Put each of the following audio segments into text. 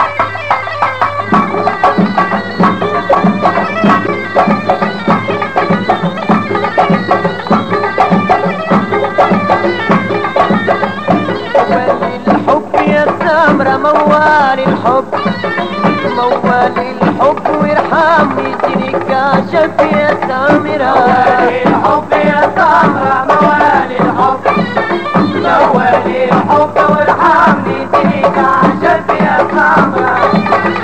موال الحب يا سمرة موال الحب موال الحب وارحمني اديني كاشف يا سمرة الحب يا سمرة موالي الحب موالي الحب وارحمني اديني كعشف يا سمرة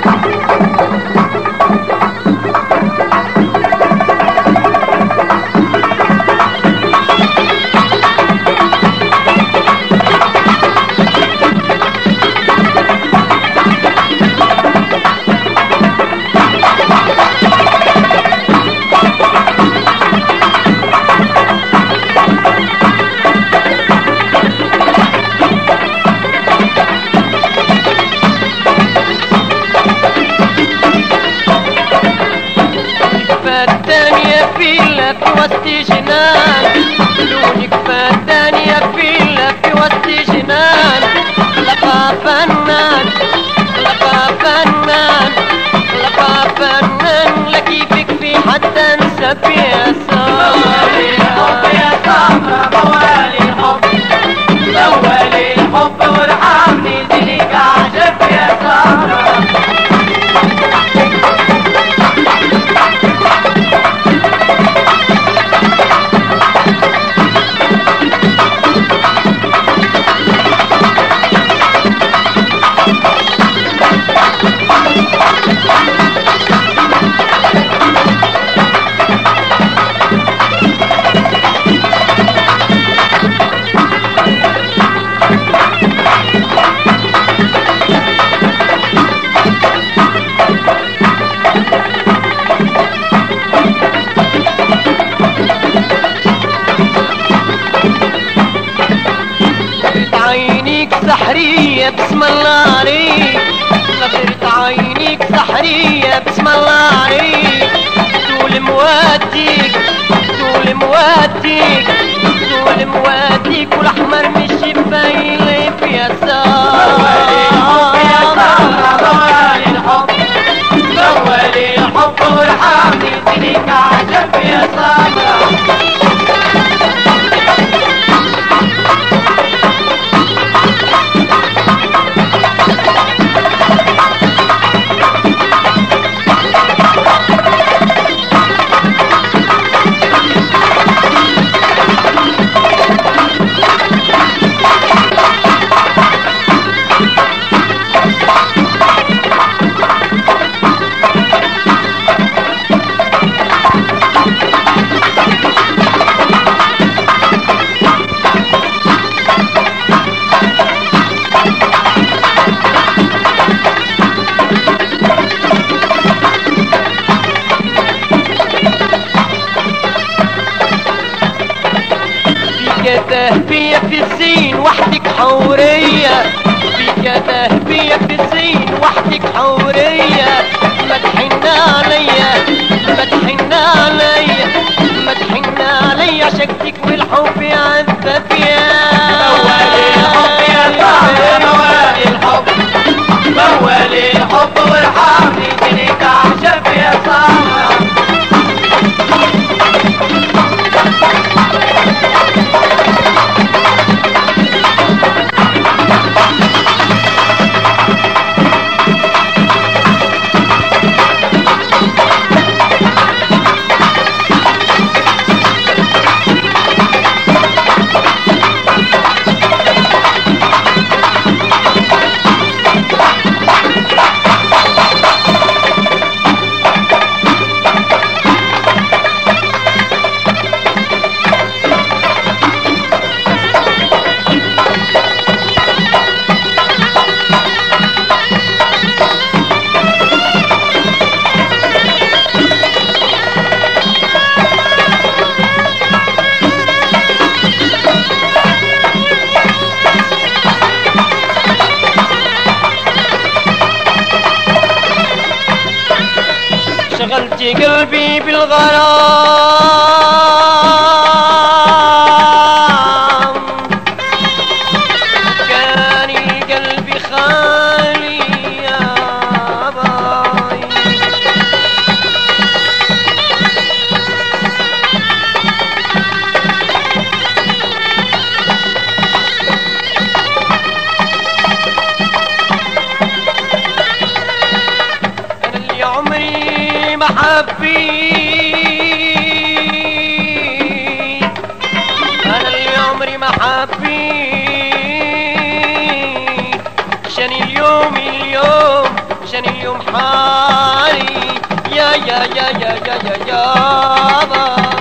فالتانية فيلا في وسط جنان لونك فالتانية فيلا في وسط جنان لقى فنان لقى فنان لقى فنان لكيفك في حتى انسى يا موالي الحب يا سمرة موالي الحب موالي الحب وارحمني اديني كعشف يا سمرة نظرة عينيك سحرية بسم الله عليك نظرة عينيك سحرية بسم الله عليك طول مواتيك طول مواتيك طول مواتيك والاحمر مش باين يا موالي الحب يا سمرة سار موالي الحب موالي الحب وارحمني اديني كعشف يا سمرة فيك تهبية في الزين وحدك حورية فيك تهبية في الزين وحدك حورية ما تحن عليا ما تحن عليا ما تحن عليا شكتك والحب يعذب يا موالي الحب يا سمرة موالي الحب موالي الحب وارحمني اديني كعشف يا سمرة شغلت قلبي بالغرام كان القلب خاليا حبيت انا اللي عمري ما حبيت عشان اليوم اليوم عشان اليوم حالي يا يا يا يا يا يا يا باي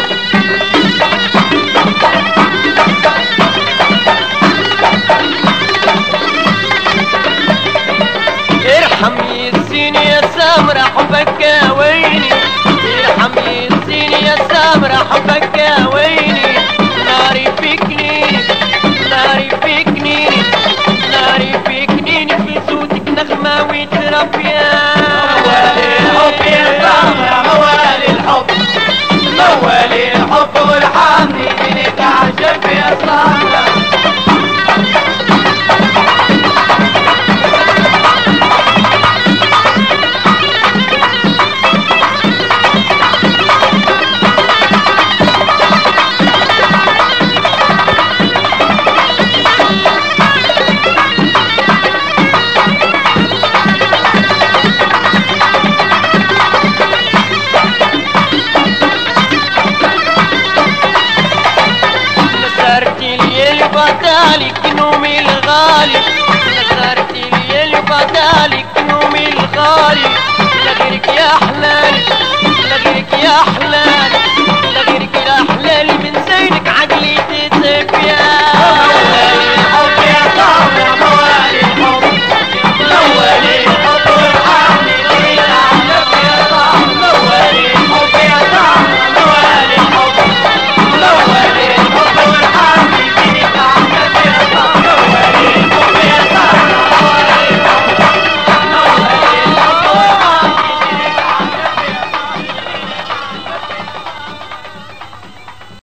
ارحم يسين يا سامرة حبك يا ويني ارحم يسين يا سامرة حبك يا ويني ناري فيكني ناري فيكني ناري فيكني في صوتك نغمة ويترب يا موالي الحب يا سامع موالي الحب موالي الحب وارحمني من تعجب يا سامع نسرت الليل بدالك نومي الغالي نسرت الليل بدالك نومي الغالي